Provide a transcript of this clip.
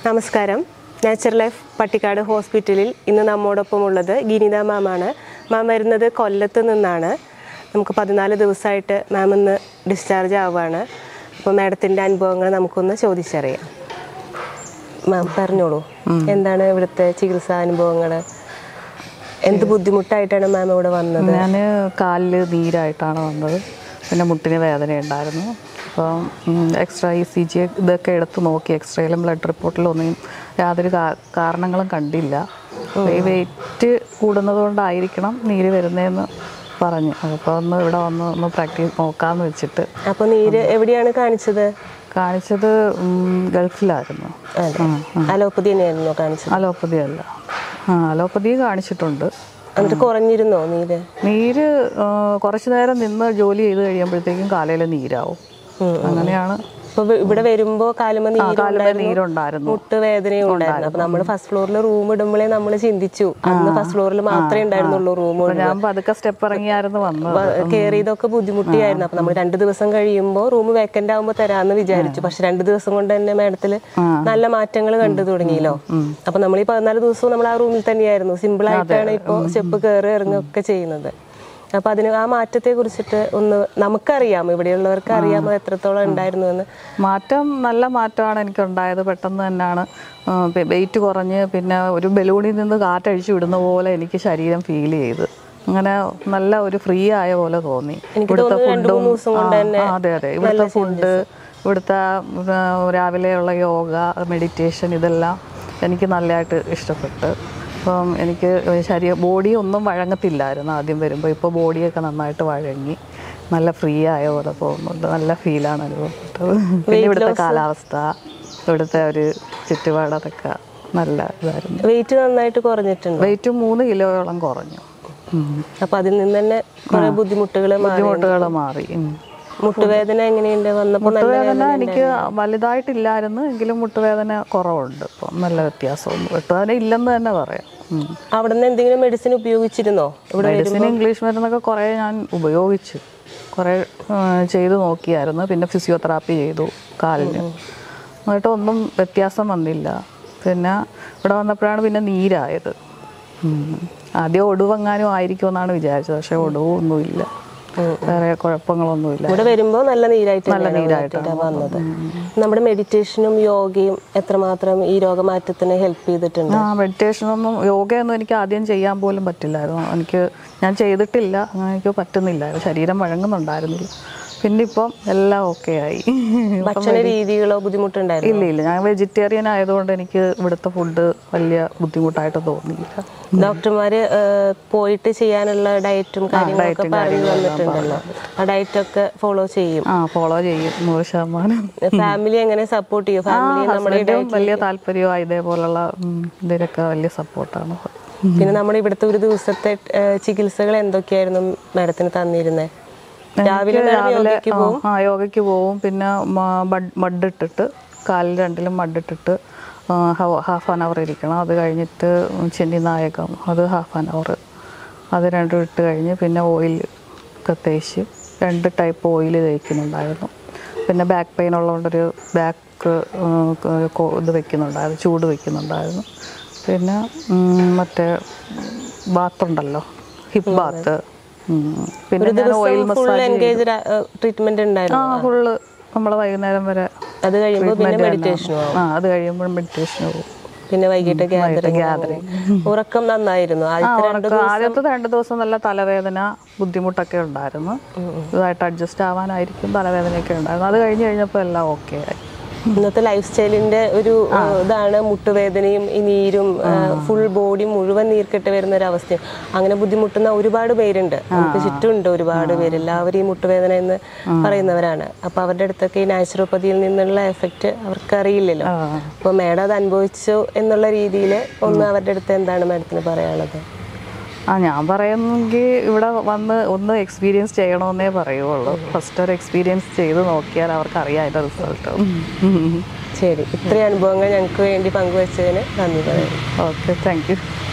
നമസ്കാരം natural life Pattikkad ഹോസ്പിറ്റലിൽ ഇന്ന് നമ്മോടൊപ്പം ഉള്ളത് ഗിനിത മാമാണ് മാം വരുന്നത് കൊല്ലത്ത് നിന്നാണ് നമുക്ക് പതിനാല് ദിവസമായിട്ട് മാം ഇന്ന് ഡിസ്ചാർജ് ആവുകയാണ് അപ്പോൾ മാഡത്തിൻ്റെ അനുഭവങ്ങൾ നമുക്കൊന്ന് ചോദിച്ചറിയാം മാം പറഞ്ഞോളൂ എന്താണ് ഇവിടുത്തെ ചികിത്സാ അനുഭവങ്ങൾ എന്ത് ബുദ്ധിമുട്ടായിട്ടാണ് മാം ഇവിടെ വന്നത് ഞാൻ കാലിൽ നീരായിട്ടാണ് വന്നത് പിന്നെ മുട്ടിന് വേദന ഉണ്ടായിരുന്നു അപ്പം എക്സ്ട്രാ ഇ സി ജി ഇതൊക്കെ എടുത്ത് നോക്കി എക്സ്റേയിലും ബ്ലഡ് റിപ്പോർട്ടിലും ഒന്നും യാതൊരു കാ- കാരണങ്ങളും കണ്ടില്ല ഈ വെയിറ്റ് കൂടുന്നതുകൊണ്ടായിരിക്കണം നീര് വരുന്നതെന്ന് പറഞ്ഞു അപ്പോൾ ഒന്ന് ഇവിടെ വന്ന് ഒന്ന് പ്രാക്ടീസ് നോക്കാമെന്ന് വെച്ചിട്ട് അപ്പോൾ നീര് എവിടെയാണ് കാണിച്ചത് കാണിച്ചത് ഉം, ഗൾഫിലായിരുന്നു അതെ അലോപ്പതി തന്നെയായിരുന്നോ കാണിച്ചത് അലോപ്പതി അല്ല ആ അലോപ്പതി കാണിച്ചിട്ടുണ്ട് എന്നിട്ട് കുറഞ്ഞിരുന്നോ നീര് നീര് ആ, കുറച്ച് നേരം നിന്ന് ജോലി ചെയ്ത് കഴിയുമ്പോഴത്തേക്കും കാലയിൽ നീരാവും അങ്ങനെയാണ് അപ്പോൾ ഇവിടെ വരുമ്പോൾ കാലുമ നീര് കാലിൽ നീരുണ്ടായിരുന്നു മുട്ട് വേദനയും ഉണ്ടായിരുന്നു അപ്പൊ നമ്മൾ ഫസ്റ്റ് ഫ്ലോറിൽ റൂം ഇടുമ്പോഴേ നമ്മൾ ചിന്തിച്ചു അന്ന് ഫസ്റ്റ് ഫ്ലോറിൽ മാത്രമേ ഉണ്ടായിരുന്നുള്ളൂ റൂം അപ്പൊ ഞാൻ പതുക്കെ സ്റ്റെപ്പ് ഇറങ്ങിയായിരുന്നു വന്നത് കയറിയതൊക്കെ ബുദ്ധിമുട്ടിയായിരുന്നു അപ്പൊ നമ്മൾ രണ്ട് ദിവസം കഴിയുമ്പോൾ റൂം വേക്കന്റ് ആകുമ്പോൾ തരാന്ന് വിചാരിച്ചു പക്ഷെ രണ്ട് ദിവസം കൊണ്ട് തന്നെ മാഡത്തില് നല്ല മാറ്റങ്ങൾ കണ്ടു തുടങ്ങിയല്ലോ അപ്പൊ നമ്മൾ ഈ പതിനാല് ദിവസവും നമ്മൾ ആ റൂമിൽ തന്നെയായിരുന്നു സിമ്പിൾ ആയിട്ടാണ് ഇപ്പോൾ സ്റ്റെപ്പ് കയറി ഇറങ്ങുകയൊക്കെ ചെയ്യുന്നത് അപ്പൊ അതിന് ആ മാറ്റത്തെ കുറിച്ചിട്ട് ഒന്ന് നമുക്കറിയാം ഇവിടെയുള്ളവർക്ക് അറിയാം അത് എത്രത്തോളം ഉണ്ടായിരുന്നു എന്ന് മാറ്റം നല്ല മാറ്റമാണ് എനിക്ക് ഉണ്ടായത് പെട്ടെന്ന് തന്നെയാണ് വെയിറ്റ് കുറഞ്ഞ് പിന്നെ ഒരു ബലൂണിൽ നിന്ന് കാറ്റഴിച്ചു വിടുന്ന പോലെ എനിക്ക് ശരീരം ഫീൽ ചെയ്ത് അങ്ങനെ നല്ല ഒരു ഫ്രീ ആയ പോലെ തോന്നി ഇവിടുത്തെ ഫുഡും അതെ അതെ ഇവിടുത്തെ ഫുഡ് ഇവിടുത്തെ ആ, രാവിലെയുള്ള യോഗ മെഡിറ്റേഷൻ ഇതെല്ലാം എനിക്ക് നല്ലതായിട്ട് ഇഷ്ടപ്പെട്ട് അപ്പം എനിക്ക് ശരീര ബോഡി ഒന്നും വഴങ്ങത്തില്ലായിരുന്നു ആദ്യം വരുമ്പോൾ ഇപ്പോൾ ബോഡിയൊക്കെ നന്നായിട്ട് വഴങ്ങി നല്ല ഫ്രീ ആയ പോലെ തോന്നുന്നുണ്ട് നല്ല ഫീലാണ് അനുഭവപ്പെട്ടത് പിന്നെ ഇവിടുത്തെ കാലാവസ്ഥ ഇവിടുത്തെ ഒരു ചുറ്റുപാട് അതൊക്കെ നല്ല ഇതായിരുന്നു വെയിറ്റ് നന്നായിട്ട് കുറഞ്ഞിട്ടുണ്ട് വെയിറ്റ് മൂന്ന് കിലോയോളം കുറഞ്ഞു ഉം. അപ്പൊ അതിൽ നിന്ന് തന്നെ കുറെ ബുദ്ധിമുട്ടുകൾ മാറി ബുദ്ധിമുട്ടുകൾ മാറി ഉം. മുട്ടുവേദന എങ്ങനെയുണ്ട് വന്നപ്പോ നല്ല മുട്ടുവേദന എനിക്ക് വലുതായിട്ടില്ലായിരുന്നു എങ്കിലും മുട്ടുവേദന കുറവുണ്ട് ഇപ്പം നല്ല വ്യത്യാസമൊന്നും മുട്ടുവേദന ഇല്ലെന്ന് തന്നെ പറയാം ഉം. അവിടെ നിന്ന് എന്തെങ്കിലും മെഡിസിൻ ഉപയോഗിച്ചിരുന്നോ ഇവിടെ മെഡിസിൻ ഇംഗ്ലീഷ് മരുന്നൊക്കെ കുറേ ഞാൻ ഉപയോഗിച്ചു കുറേ ആ, ചെയ്ത് നോക്കിയായിരുന്നു പിന്നെ ഫിസിയോതെറാപ്പി ചെയ്തു കാലിന് എന്നിട്ട് ഒന്നും വ്യത്യാസം വന്നില്ല പിന്നെ ഇവിടെ വന്നപ്പോഴാണ് പിന്നെ നീരായത് ഉം. ആദ്യം ഒടുവെങ്ങാനും ആയിരിക്കുമെന്നാണ് വിചാരിച്ചത് പക്ഷേ ഒടുവൊന്നുമില്ല വേറെ കുഴപ്പങ്ങളൊന്നുമില്ല ഇവിടെ വരുമ്പോ നല്ല നീരായിട്ട് നല്ല തന്നെയാണ് നീരായിട്ടാണ് വന്നത് നമ്മുടെ മെഡിറ്റേഷനും യോഗയും എത്രമാത്രം ഈ രോഗമാറ്റത്തിന് ഹെൽപ്പ് ചെയ്തിട്ടുണ്ട് ആ മെഡിറ്റേഷനൊന്നും യോഗയൊന്നും എനിക്ക് ആദ്യം ചെയ്യാൻ പോലും പറ്റില്ലായിരുന്നു എനിക്ക് ഞാൻ ചെയ്തിട്ടില്ല അങ്ങനെ എനിക്ക് പറ്റുന്നില്ലായിരുന്നു ശരീരം വഴങ്ങുന്നുണ്ടായിരുന്നില്ല പിന്നെ ഇപ്പം എല്ലാം ഓക്കെ ആയി ഭക്ഷണ രീതികളോ ബുദ്ധിമുട്ടുണ്ടായിരുന്നു ഇല്ല ഇല്ല ഞാൻ വെജിറ്റേറിയൻ ആയതുകൊണ്ട് എനിക്ക് ഇവിടുത്തെ ഫുഡ് വലിയ ബുദ്ധിമുട്ടായിട്ട് തോന്നിയില്ല ഡോക്ടർമാര് ഏഹ്, പോയിട്ട് ചെയ്യാനുള്ള ഡയറ്റും കാര്യങ്ങളൊക്കെ പറഞ്ഞു തന്നിട്ടുണ്ടല്ലോ ആ ഡയറ്റ് ഒക്കെ ഫോളോ ചെയ്യും ആ ഫോളോ ചെയ്യും നൂറ് ശതമാനം ഫാമിലി എങ്ങനെ സപ്പോർട്ട് ചെയ്യും ഫാമിലി നമ്മുടെ ഹസ്ബൻഡും വലിയ താല്പര്യമായി ഇതേപോലുള്ള ഉം, ഇതിലൊക്കെ വലിയ സപ്പോർട്ടാണ് പിന്നെ നമ്മുടെ ഇവിടുത്തെ ഒരു ദിവസത്തെ ഏഹ്, ചികിത്സകൾ എന്തൊക്കെയായിരുന്നു മാഡത്തിന് തന്നിരുന്നത് രാവിലെ മാഡം യോഗയ്ക്ക് ആ, ആ യോഗയ്ക്ക് പോവും പിന്നെ മഡ് ഇട്ടിട്ട് കാലിൽ രണ്ടിലും മഡ് ഇട്ടിട്ട് ഹാഫ് ആൻ അവർ ഇരിക്കണം അത് കഴിഞ്ഞിട്ട് ചെന്നി നായകം അത് ഹാഫ് ആൻ അവർ അത് രണ്ടും ഇട്ട് കഴിഞ്ഞ് പിന്നെ ഓയിൽ ഒക്കെ തേച്ച് രണ്ട് ടൈപ്പ് ഓയിൽ തേക്കുന്നുണ്ടായിരുന്നു പിന്നെ ബാക്ക് പെയിൻ ഉള്ളതുകൊണ്ടൊരു ബാക്ക് ഇത് വെക്കുന്നുണ്ടായിരുന്നു ചൂട് വെക്കുന്നുണ്ടായിരുന്നു പിന്നെ ഉം, മറ്റേ ബാത്തുണ്ടല്ലോ ഹിപ്പ് ബാത്ത് പിന്നെ ഞാൻ oil full massage engage treatment ആ ഉണ്ടായിരുന്നു ഫുള്ള് നമ്മൾ വൈകുന്നേരം വരെ അത് കഴിയുമ്പോൾ പിന്നെ treatment മെഡിറ്റേഷനും തന്നെ. ആ അത് കഴിയുമ്പോൾ മെഡിറ്റേഷന് പോകും പിന്നെ വൈകിട്ട് ഗ്യാതറിംഗ് ഉറക്കം നന്നായിരുന്നു ആ ആദ്യത്തെ രണ്ട് ഉറക്കം ആദ്യത്തെ രണ്ട് ദിവസം നല്ല തലവേദന ബുദ്ധിമുട്ടൊക്കെ ഉണ്ടായിരുന്നു ഇതായിട്ട് അഡ്ജസ്റ്റ് ആവാനായിരിക്കും തലവേദനയൊക്കെ ഉണ്ടായിരുന്നു അത് കഴിഞ്ഞ് കഴിഞ്ഞപ്പോൾ എല്ലാം ഓക്കെ ആയി ഇന്നത്തെ ലൈഫ് സ്റ്റൈലിന്റെ ഒരു ഏഹ്, ഇതാണ് മുട്ടുവേദനയും ഈ നീരും ഫുൾ ബോഡി മുഴുവൻ നീർക്കെട്ട് വരുന്ന ഒരു അവസ്ഥയും അങ്ങനെ ബുദ്ധിമുട്ടുന്ന ഒരുപാട് പേരുണ്ട് നമുക്ക് ചുറ്റുമുണ്ട് ഒരുപാട് പേര് എല്ലാവരും ഈ മുട്ടുവേദന എന്ന് പറയുന്നവരാണ് അപ്പൊ അവരുടെ അടുത്തൊക്കെ ഈ നാച്ചുറോപ്പതിയിൽ നിന്നുള്ള എഫക്റ്റ് അവർക്ക് അറിയില്ലല്ലോ അപ്പൊ മേഡം അത് അനുഭവിച്ചു എന്നുള്ള രീതിയിൽ ഒന്ന് അവരുടെ അടുത്ത് എന്താണ് മാഡത്തിന് പറയാനുള്ളത് ആ ഞാൻ പറയുന്നെങ്കിൽ ഇവിടെ വന്ന് ഒന്ന് എക്സ്പീരിയൻസ് ചെയ്യണമെന്നേ പറയുള്ളൂ ഫസ്റ്റ് ഒരു എക്സ്പീരിയൻസ് ചെയ്ത് നോക്കിയാൽ അവർക്ക് അറിയാം അതിൻ്റെ റിസൾട്ട് ശരി ഇത്രയും അനുഭവങ്ങൾ ഞങ്ങൾക്ക് വേണ്ടി പങ്കുവച്ചതിന് നന്ദി പറയുന്നു ഓക്കെ താങ്ക് യു